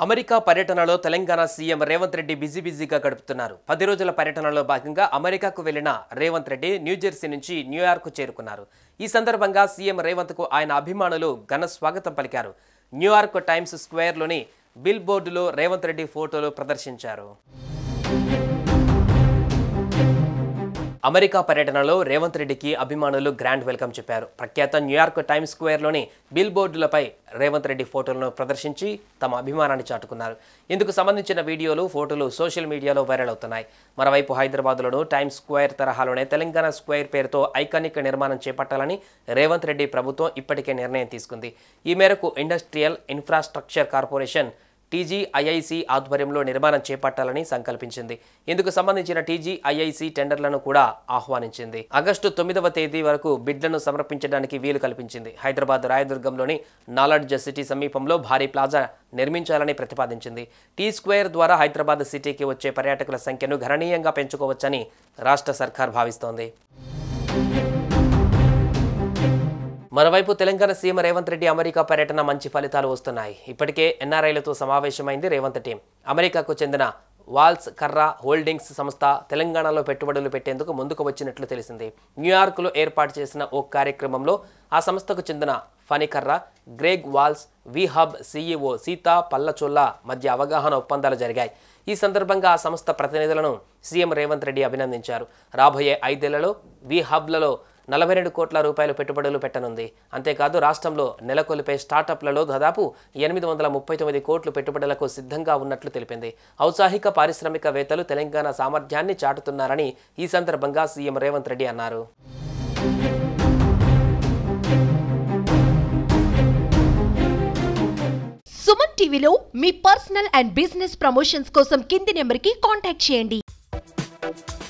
America పర్యటనలో Telangana CM Revanth Reddy busy బిజీగా గడుపుతున్నారు పది రోజుల పర్యటనలో భాగంగా అమెరికాకు వెళ్లిన రేవంత్ రెడ్డి న్యూజెర్సీ నుంచి న్యూయార్క్ చేరుకున్నారు ఈ సందర్భంగా సీఎం రేవంత్కు ఆయన అభిమానులు ఘన స్వాగతం పలికారు న్యూయార్క్ టైమ్స్ స్క్వేర్లోని బిల్ బోర్డులో రేవంత్ రెడ్డి ఫోటోలు ప్రదర్శించారు అమెరికా పర్యటనలో రేవంత్ రెడ్డికి అభిమానులు గ్రాండ్ వెల్కమ్ చెప్పారు ప్రఖ్యాత న్యూయార్క్ టైమ్స్ స్క్వేర్లోని బిల్ బోర్డులపై రేవంత్ రెడ్డి ఫోటోలను ప్రదర్శించి తమ అభిమానాన్ని చాటుకున్నారు ఇందుకు సంబంధించిన వీడియోలు ఫోటోలు సోషల్ మీడియాలో వైరల్ అవుతున్నాయి మరోవైపు హైదరాబాద్లోను టైమ్స్ స్క్వేర్ తరహాలోనే తెలంగాణ స్క్వేర్ పేరుతో ఐకానిక్ నిర్మాణం చేపట్టాలని రేవంత్ రెడ్డి ప్రభుత్వం ఇప్పటికే నిర్ణయం తీసుకుంది ఈ మేరకు ఇండస్ట్రియల్ ఇన్ఫ్రాస్ట్రక్చర్ కార్పొరేషన్ టీజీఐఐసి ఆధ్వర్యంలో నిర్మాణం చేపట్టాలని సంకల్పించింది ఇందుకు సంబంధించిన టీజీఐఐసి టెండర్లను కూడా ఆహ్వానించింది ఆగస్టు తొమ్మిదవ తేదీ వరకు బిడ్లను సమర్పించడానికి వీలు కల్పించింది హైదరాబాద్ రాయదుర్గంలోని నాలెడ్జ్ సిటీ సమీపంలో భారీ ప్లాజా నిర్మించాలని ప్రతిపాదించింది టీ స్క్వేర్ ద్వారా హైదరాబాద్ సిటీకి వచ్చే పర్యాటకుల సంఖ్యను గణనీయంగా పెంచుకోవచ్చని రాష్ట్ర సర్కార్ భావిస్తోంది మరోవైపు తెలంగాణ సీఎం రేవంత్ రెడ్డి అమెరికా పర్యటన మంచి ఫలితాలు వస్తున్నాయి ఇప్పటికే ఎన్ఆర్ఐలతో సమావేశమైంది రేవంత్ టీం అమెరికాకు చెందిన వాల్స్ కర్రా హోల్డింగ్స్ సంస్థ తెలంగాణలో పెట్టుబడులు పెట్టేందుకు ముందుకు వచ్చినట్లు తెలిసింది న్యూయార్క్లో ఏర్పాటు చేసిన ఓ కార్యక్రమంలో ఆ సంస్థకు చెందిన ఫణికర్ర గ్రేగ్ వాల్స్ వి హబ్ సీఈఓ సీతా పల్లచొల్ల మధ్య అవగాహన ఒప్పందాలు జరిగాయి ఈ సందర్భంగా ఆ సంస్థ ప్రతినిధులను సీఎం రేవంత్ రెడ్డి అభినందించారు రాబోయే ఐదేళ్లలో వి హబ్లలో నలభై రెండు కోట్ల రూపాయలు పెట్టుబడులు పెట్టనుంది అంతేకాదు రాష్ట్రంలో నెలకొల్పే స్టార్టప్లలో దాదాపు ఎనిమిది వందల ముప్పై తొమ్మిది కోట్లు పెట్టుబడులకు సిద్ధంగా ఉన్నట్లు తెలిపింది ఔత్సాహిక పారిశ్రామికవేత్తలు తెలంగాణ సామర్థ్యాన్ని చాటుతున్నారని ఈ సందర్భంగా సీఎం రేవంత్ రెడ్డి అన్నారు సుమన్ టీవీలో మీ పర్సనల్ అండ్ బిజినెస్ ప్రమోషన్స్ కోసం కింది నెంబర్కి కాంటాక్ట్ చేయండి